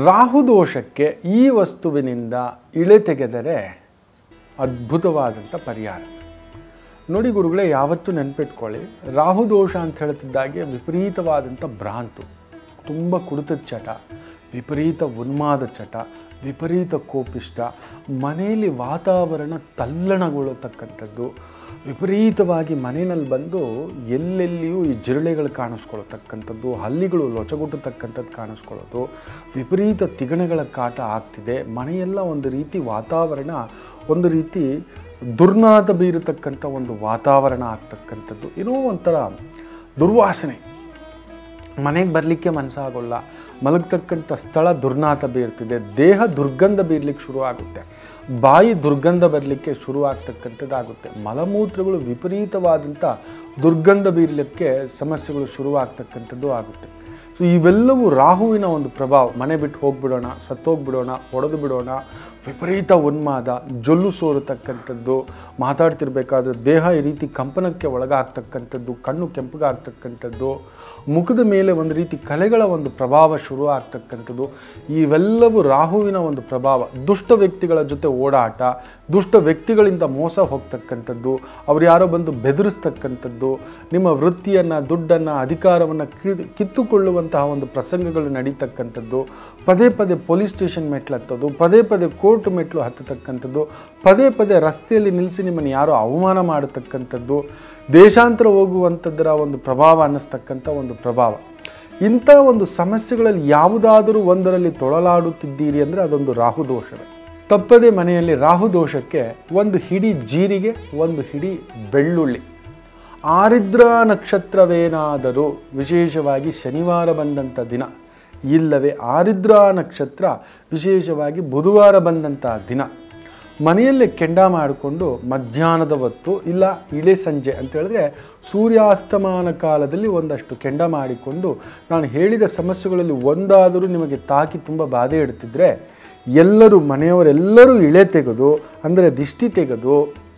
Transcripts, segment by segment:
ರಾಹು ದೋಷಕ್ಕೆ ಈ ವಸ್ತುವಿನಿಂದ ಇಳೆ ತೆಗೆದರೆ ಅದ್ಭುತವಾದಂಥ ಪರಿಹಾರ ನೋಡಿ ಗುರುಗಳೇ ಯಾವತ್ತೂ ನೆನ್ಪಿಟ್ಕೊಳ್ಳಿ ರಾಹು ದೋಷ ಅಂತ ಹೇಳ್ತಿದ್ದಾಗೆ ವಿಪರೀತವಾದಂಥ ಭ್ರಾಂತು ತುಂಬ ಕುಡಿತದ ಚಟ ವಿಪರೀತ ಉನ್ಮಾದ ಚಟ ವಿಪರೀತ ಕೋಪಿಷ್ಟ ಮನೆಯಲ್ಲಿ ವಾತಾವರಣ ತಲ್ಲಣಗೊಳ್ಳತಕ್ಕಂಥದ್ದು ವಿಪರೀತವಾಗಿ ಮನೆಯಲ್ಲಿ ಬಂದು ಎಲ್ಲೆಲ್ಲಿಯೂ ಈ ಜಿರಳೆಗಳು ಕಾಣಿಸ್ಕೊಳ್ತಕ್ಕಂಥದ್ದು ಹಲ್ಲಿಗಳು ಲೊಚಗುಟ್ಟತಕ್ಕಂಥದ್ದು ಕಾಣಿಸ್ಕೊಳ್ಳೋದು ವಿಪರೀತ ತಿಗಣೆಗಳ ಕಾಟ ಆಗ್ತಿದೆ ಮನೆಯೆಲ್ಲ ಒಂದು ರೀತಿ ವಾತಾವರಣ ಒಂದು ರೀತಿ ದುರ್ನಾದ ಬೀರತಕ್ಕಂಥ ಒಂದು ವಾತಾವರಣ ಆಗ್ತಕ್ಕಂಥದ್ದು ಏನೋ ಒಂಥರ ದುರ್ವಾಸನೆ ಮನೆಗೆ ಬರಲಿಕ್ಕೆ ಮನಸ್ಸಾಗೋಲ್ಲ ಮಲಗತಕ್ಕಂಥ ಸ್ಥಳ ದುರ್ನಾತ ಬೀರ್ತಿದೆ ದೇಹ ದುರ್ಗಂಧ ಬೀರ್ಲಿಕ್ಕೆ ಶುರು ಆಗುತ್ತೆ ಬಾಯಿ ದುರ್ಗಂಧ ಬರಲಿಕ್ಕೆ ಶುರು ಆಗ್ತಕ್ಕಂಥದ್ದಾಗುತ್ತೆ ಮಲಮೂತ್ರಗಳು ವಿಪರೀತವಾದಂಥ ದುರ್ಗಂಧ ಬೀರಲಿಕ್ಕೆ ಸಮಸ್ಯೆಗಳು ಶುರುವಾಗ್ತಕ್ಕಂಥದ್ದು ಆಗುತ್ತೆ ಸೊ ಇವೆಲ್ಲವೂ ರಾಹುವಿನ ಒಂದು ಪ್ರಭಾವ ಮನೆ ಬಿಟ್ಟು ಹೋಗ್ಬಿಡೋಣ ಸತ್ತೋಗ್ಬಿಡೋಣ ಹೊಡೆದು ಬಿಡೋಣ ವಿಪರೀತ ಉನ್ಮಾದ ಜೊಲ್ಲು ಸೋರತಕ್ಕಂಥದ್ದು ಮಾತಾಡ್ತಿರ್ಬೇಕಾದ್ರೆ ದೇಹ ಈ ರೀತಿ ಕಂಪನಕ್ಕೆ ಒಳಗಾಗ್ತಕ್ಕಂಥದ್ದು ಕಣ್ಣು ಕೆಂಪಗಾಗ್ತಕ್ಕಂಥದ್ದು ಮುಖದ ಮೇಲೆ ಒಂದು ರೀತಿ ಕಲೆಗಳ ಒಂದು ಪ್ರಭಾವ ಶುರು ಆಗ್ತಕ್ಕಂಥದ್ದು ಇವೆಲ್ಲವೂ ರಾಹುವಿನ ಒಂದು ಪ್ರಭಾವ ದುಷ್ಟ ವ್ಯಕ್ತಿಗಳ ಜೊತೆ ಓಡಾಟ ದುಷ್ಟ ವ್ಯಕ್ತಿಗಳಿಂದ ಮೋಸ ಹೋಗ್ತಕ್ಕಂಥದ್ದು ಅವ್ರು ಯಾರೋ ಬಂದು ಬೆದರಿಸ್ತಕ್ಕಂಥದ್ದು ನಿಮ್ಮ ವೃತ್ತಿಯನ್ನು ದುಡ್ಡನ್ನು ಅಧಿಕಾರವನ್ನು ಕಿ ಕಿತ್ತುಕೊಳ್ಳುವಂತಹ ಒಂದು ಪ್ರಸಂಗಗಳು ನಡೀತಕ್ಕಂಥದ್ದು ಪದೇ ಪದೇ ಪೊಲೀಸ್ ಸ್ಟೇಷನ್ ಮೆಟ್ಲು ಹತ್ತೋದು ಪದೇ ಪದೇ ಕೋರ್ಟ್ ಮೆಟ್ಲು ಹತ್ತತಕ್ಕಂಥದ್ದು ಪದೇ ಪದೇ ರಸ್ತೆಯಲ್ಲಿ ನಿಲ್ಲಿಸಿ ನಿಮ್ಮನ್ನು ಯಾರೋ ಅವಮಾನ ಮಾಡತಕ್ಕಂಥದ್ದು ದೇಶಾಂತರ ಹೋಗುವಂಥದ್ದರ ಒಂದು ಪ್ರಭಾವ ಅನ್ನಿಸ್ತಕ್ಕಂಥ ಒಂದು ಪ್ರಭಾವ ಇಂಥ ಒಂದು ಸಮಸ್ಯೆಗಳಲ್ಲಿ ಯಾವುದಾದರೂ ಒಂದರಲ್ಲಿ ತೊಳಲಾಡುತ್ತಿದ್ದೀರಿ ಅಂದರೆ ಅದೊಂದು ರಾಹು ದೋಷವೇ ತಪ್ಪದೇ ಮನೆಯಲ್ಲಿ ರಾಹು ದೋಷಕ್ಕೆ ಒಂದು ಹಿಡಿ ಜೀರಿಗೆ ಒಂದು ಹಿಡಿ ಬೆಳ್ಳುಳ್ಳಿ ಆರಿದ್ರ ನಕ್ಷತ್ರವೇನಾದರೂ ವಿಶೇಷವಾಗಿ ಶನಿವಾರ ಬಂದಂಥ ದಿನ ಇಲ್ಲವೇ ಆರಿದ್ರ ನಕ್ಷತ್ರ ವಿಶೇಷವಾಗಿ ಬುಧವಾರ ಬಂದಂಥ ದಿನ ಮನೆಯಲ್ಲೇ ಕೆಂಡ ಮಾಡಿಕೊಂಡು ಮಧ್ಯಾಹ್ನದ ಹೊತ್ತು ಇಲ್ಲ ಇಳೆ ಸಂಜೆ ಅಂತ ಹೇಳಿದ್ರೆ ಸೂರ್ಯಾಸ್ತಮಾನ ಕಾಲದಲ್ಲಿ ಒಂದಷ್ಟು ಕೆಂಡ ಮಾಡಿಕೊಂಡು ನಾನು ಹೇಳಿದ ಸಮಸ್ಯೆಗಳಲ್ಲಿ ಒಂದಾದರೂ ನಿಮಗೆ ತಾಕಿ ತುಂಬ ಬಾಧೆ ಇಡ್ತಿದ್ರೆ ಎಲ್ಲರೂ ಮನೆಯವರೆಲ್ಲರೂ ಇಳೆ ತೆಗೆದು ಅಂದರೆ ದಿಷ್ಟಿ ತೆಗೆದು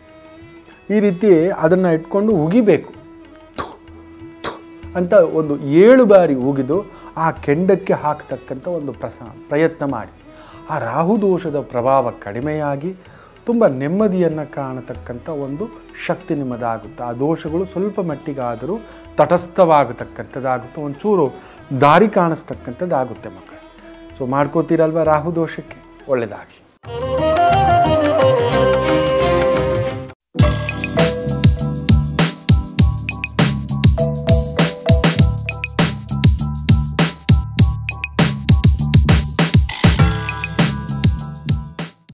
ಈ ರೀತಿ ಅದನ್ನು ಇಟ್ಕೊಂಡು ಉಗಿಬೇಕು ಥು, ಥು ಅಂತ ಒಂದು ಏಳು ಬಾರಿ ಉಗಿದು ಆ ಕೆಂಡಕ್ಕೆ ಹಾಕ್ತಕ್ಕಂಥ ಒಂದು ಪ್ರಸ ಪ್ರಯತ್ನ ಮಾಡಿ ಆ ರಾಹು ದೋಷದ ಪ್ರಭಾವ ಕಡಿಮೆಯಾಗಿ ತುಂಬ ನೆಮ್ಮದಿಯನ್ನು ಕಾಣತಕ್ಕಂಥ ಒಂದು ಶಕ್ತಿ ನಿಮ್ಮದಾಗುತ್ತೆ ಆ ದೋಷಗಳು ಸ್ವಲ್ಪ ಮಟ್ಟಿಗಾದರೂ ತಟಸ್ಥವಾಗತಕ್ಕಂಥದ್ದಾಗುತ್ತೆ ಒಂಚೂರು ದಾರಿ ಕಾಣಿಸ್ತಕ್ಕಂಥದ್ದಾಗುತ್ತೆ ಮಕ್ಕಳು ಸೊ ಮಾಡ್ಕೋತೀರಲ್ವ ರಾಹು ದೋಷಕ್ಕೆ ಒಳ್ಳೆಯದಾಗಿ